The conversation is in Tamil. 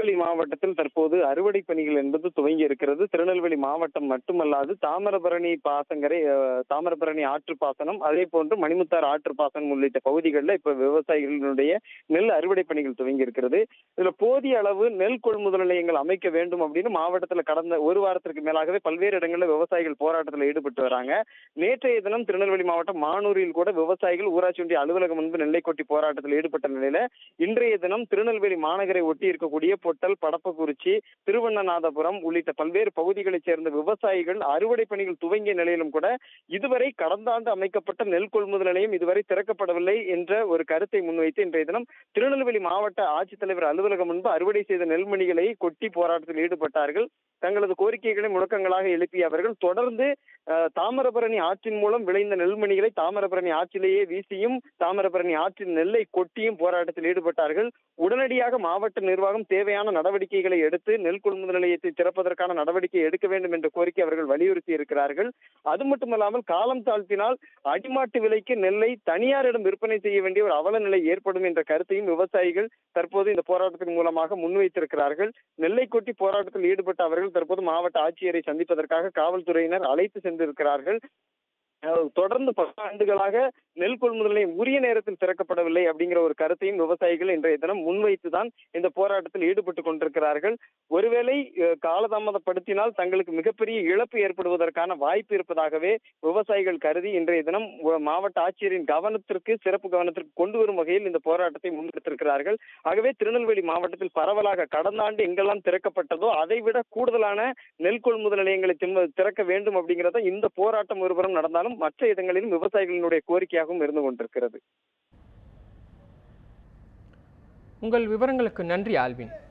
திருநெல்வேலி மாவட்டத்தில் தற்போது அறுவடை பணிகள் என்பது துவங்கி இருக்கிறது திருநெல்வேலி மாவட்டம் மட்டுமல்லாது தாமிரபரணி பாசங்கரை அஹ், தாமிரபரணி ஆற்று பாசனம் அதே போன்று மணிமுத்தார் ஆற்று பாசனம் உள்ளிட்ட பகுதிகளில் இப்ப விவசாயிகளுடைய நெல் அறுவடை பணிகள் துவங்கி இருக்கிறது இதுல போதிய அளவு நெல் கொள்முதல் நிலையங்கள் அமைக்க வேண்டும் அப்படின்னு மாவட்டத்துல கடந்த ஒரு வாரத்திற்கு மேலாகவே பல்வேறு இடங்களில் விவசாயிகள் போராட்டத்தில் ஈடுபட்டு வராங்க நேற்றைய தினம் திருநெல்வேலி மாவட்டம் மானூரில் கூட விவசாயிகள் ஊராட்சி ஒன்றிய அலுவலகம் முன்பு நெல்லை கொட்டி போராட்டத்தில் ஈடுபட்ட நிலையில இன்றைய தினம் திருநெல்வேலி மாநகரை ஒட்டி இருக்கக்கூடிய பொட்டல் படப்பக்குறிச்சி திருவண்ணநாதபுரம் உள்ளிட்ட பல்வேறு பகுதிகளைச் சேர்ந்த விவசாயிகள் அறுவடை பணிகள் துவங்கிய நிலையிலும் கூட இதுவரை கடந்த ஆண்டு அமைக்கப்பட்ட நெல் கொள்முதல் நிலையம் இதுவரை திறக்கப்படவில்லை என்ற ஒரு கருத்தை முன்வைத்து இன்றைய தினம் திருநெல்வேலி மாவட்ட ஆட்சித்தலைவர் அலுவலகம் முன்பு அறுவடை செய்த நெல்மணிகளை கொட்டி போராட்டத்தில் ஈடுபட்டார்கள் தங்களது கோரிக்கைகளை முழக்கங்களாக எழுப்பிய அவர்கள் தொடர்ந்து அஹ், தாமிரபரணி ஆற்றின் மூலம் விளைந்த நெல்மணிகளை தாமிரபரணி ஆற்றிலேயே வீசியும் தாமிரபரணி ஆற்றின் நெல்லை கொட்டியும் போராட்டத்தில் ஈடுபட்டார்கள் உடனடியாக மாவட்ட நிர்வாகம் தேவையான நடவடிக்கைகளை எடுத்து நெல் கொள்முதல் நிலையத்தை திறப்பதற்கான நடவடிக்கை எடுக்க வேண்டும் என்ற கோரிக்கை அவர்கள் வலியுறுத்தி இருக்கிறார்கள் அது மட்டுமல்லாமல் காலம் தாழ்த்தினால் அடிமாட்டு விலைக்கு நெல்லை தனியாரிடம் விற்பனை செய்ய வேண்டிய ஒரு அவல நிலை ஏற்படும் என்ற கருத்தையும் விவசாயிகள் தற்போது இந்த போராட்டத்தின் மூலமாக முன்வைத்திருக்கிறார்கள் நெல்லை கொட்டி போராட்டத்தில் ஈடுபட்ட அவர்கள் தற்போது மாவட்ட ஆட்சியரை சந்திப்பதற்காக காவல்துறையினர் அழைத்து சென்றிருக்கிறார்கள் அஹ் தொடர்ந்து பல ஆண்டுகளாக நெல் கொள்முதல் நிலையம் உரிய நேரத்தில் திறக்கப்படவில்லை அப்படிங்கிற ஒரு கருத்தையும் விவசாயிகள் இன்றைய தினம் முன்வைத்துதான் இந்த போராட்டத்தில் ஈடுபட்டு கொண்டிருக்கிறார்கள் ஒருவேளை அஹ், காலதாமதப்படுத்தினால் தங்களுக்கு மிகப்பெரிய இழப்பு ஏற்படுவதற்கான வாய்ப்பு இருப்பதாகவே விவசாயிகள் கருதி இன்றைய தினம் உ- மாவட்ட ஆட்சியரின் கவனத்திற்கு சிறப்பு கவனத்திற்கு கொண்டு வரும் வகையில் இந்த போராட்டத்தை முன்னெடுத்திருக்கிறார்கள் ஆகவே திருநெல்வேலி மாவட்டத்தில் பரவலாக கடந்த ஆண்டு எங்கெல்லாம் திறக்கப்பட்டதோ அதைவிட கூடுதலான நெல் கொள்முதல் நிலையங்களை திம்ப- திறக்க வேண்டும் அப்படிங்கிறத இந்த போராட்டம் ஒருபுறம் நடந்தாலும் மற்ற இடங்களிலும் விவசாயிகளினுடைய கோரிக்கையாகவும் இருந்து கொண்டிருக்கிறது உங்கள் விவரங்களுக்கு நன்றி ஆல்வின்